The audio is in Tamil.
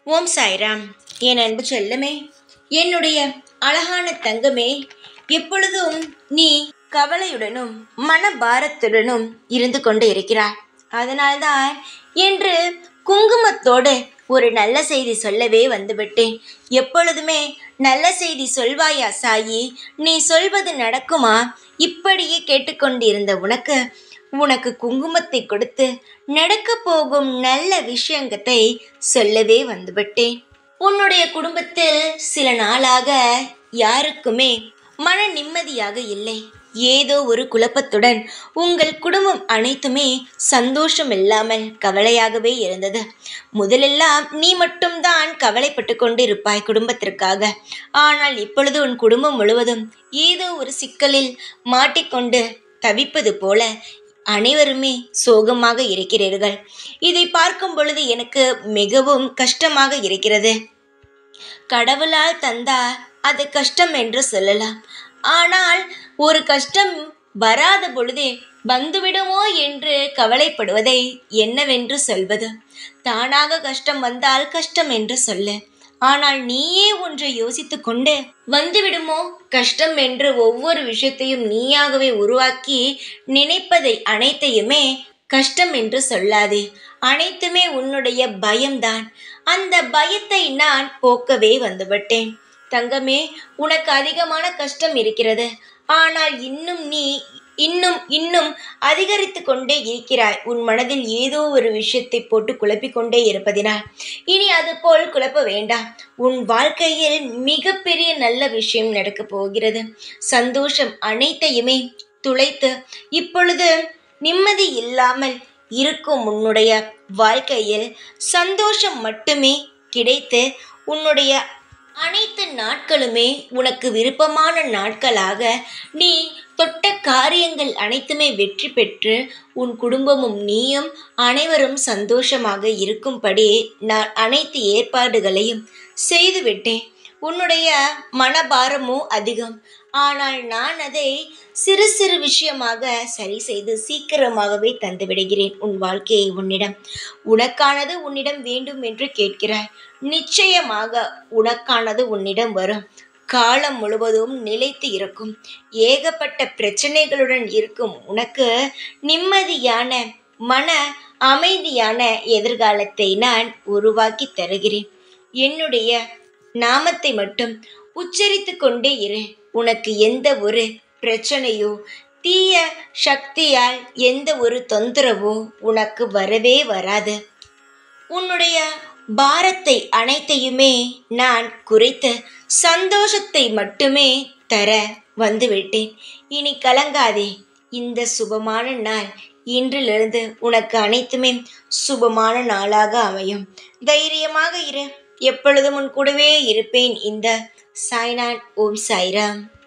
ஓம் சாய்ராம் என் அன்பு செல்லமே என்னுடைய அழகான தங்கமே எப்பொழுதும் நீ கவலையுடனும் மனபாரத்துடனும் இருந்து கொண்டு இருக்கிறாய் அதனால்தான் இன்று குங்குமத்தோடு ஒரு நல்ல செய்தி சொல்லவே வந்துவிட்டேன் எப்பொழுதுமே நல்ல செய்தி சொல்வாயா சாயி நீ சொல்வது நடக்குமா இப்படியே கேட்டுக்கொண்டிருந்த உனக்கு உனக்கு குங்குமத்தை கொடுத்து நடக்கப் போகும் நல்ல விஷயங்கத்தை சொல்லவே வந்துவிட்டேன் உன்னுடைய குடும்பத்தில் சில நாளாக யாருக்குமே மன நிம்மதியாக இல்லை ஏதோ ஒரு குழப்பத்துடன் உங்கள் குடும்பம் அனைத்துமே சந்தோஷம் இல்லாமல் கவலையாகவே இருந்தது முதலெல்லாம் நீ மட்டும்தான் கவலைப்பட்டு கொண்டு இருப்பாய் குடும்பத்திற்காக ஆனால் இப்பொழுது உன் குடும்பம் முழுவதும் ஏதோ ஒரு சிக்கலில் மாட்டிக்கொண்டு தவிப்பது போல அனைவருமே சோகமாக இருக்கிறீர்கள் இதை பார்க்கும் பொழுது எனக்கு மிகவும் கஷ்டமாக இருக்கிறது கடவுளால் தந்தா அது கஷ்டம் என்று சொல்லலாம் ஆனால் ஒரு கஷ்டம் வராத பொழுதே வந்துவிடுமோ என்று கவலைப்படுவதை என்னவென்று சொல்வது தானாக கஷ்டம் வந்தால் கஷ்டம் என்று சொல்லு ஆனால் நீயே ஒன்றை யோசித்து கொண்டு வந்துவிடுமோ கஷ்டம் என்று ஒவ்வொரு விஷயத்தையும் நீயாகவே உருவாக்கி நினைப்பதை அனைத்தையுமே கஷ்டம் என்று சொல்லாதே அனைத்துமே உன்னுடைய பயம்தான் அந்த பயத்தை நான் போக்கவே வந்துவிட்டேன் தங்கமே உனக்கு அதிகமான கஷ்டம் இருக்கிறது ஆனால் இன்னும் நீ இன்னும் இன்னும் அதிகரித்து கொண்டே இருக்கிறாய் உன் மனதில் ஏதோ ஒரு விஷயத்தை போட்டு குழப்பிக்கொண்டே இருப்பதினால் இனி அது போல் குழப்ப வேண்டாம் உன் வாழ்க்கையில் மிகப்பெரிய நல்ல விஷயம் நடக்கப் போகிறது சந்தோஷம் அனைத்தையுமே துளைத்து இப்பொழுது நிம்மதி இல்லாமல் இருக்கும் உன்னுடைய வாழ்க்கையில் சந்தோஷம் மட்டுமே கிடைத்து உன்னுடைய அனைத்து நாட்களுமே உனக்கு விருப்பமான நாட்களாக நீ தொட்ட காரியங்கள் அனைத்துமே வெற்றி பெற்று உன் குடும்பமும் நீயும் அனைவரும் சந்தோஷமாக இருக்கும்படி நான் அனைத்து ஏற்பாடுகளையும் செய்துவிட்டேன் உன்னுடைய மனபாரமோ அதிகம் ஆனால் நான் அதை சிறு சிறு விஷயமாக சரி செய்து சீக்கிரமாகவே தந்து விடுகிறேன் உன் வாழ்க்கையை உன்னிடம் உனக்கானது உன்னிடம் வேண்டும் என்று கேட்கிறாய் நிச்சயமாக உனக்கானது உன்னிடம் வரும் காலம் முழுவதும் நிலைத்து இருக்கும் ஏகப்பட்ட பிரச்சனைகளுடன் இருக்கும் உனக்கு நிம்மதியான மன அமைதியான எதிர்காலத்தை நான் உருவாக்கி தருகிறேன் என்னுடைய நாமத்தை மட்டும் உச்சரித்து கொண்டே இரு உனக்கு எந்த ஒரு பிரச்சனையோ தீய சக்தியால் எந்த ஒரு தொந்தரவோ உனக்கு வரவே வராது உன்னுடைய பாரத்தை அனைத்தையுமே நான் குறைத்து சந்தோஷத்தை மட்டுமே தர வந்துவிட்டேன் இனி கலங்காதே இந்த சுபமான நாள் இன்றிலிருந்து உனக்கு அனைத்துமே சுபமான நாளாக அமையும் தைரியமாக இரு எப்பொழுதும் உன் கூடவே இருப்பேன் இந்த சாய்நாத் ஓம் சாய்ராம்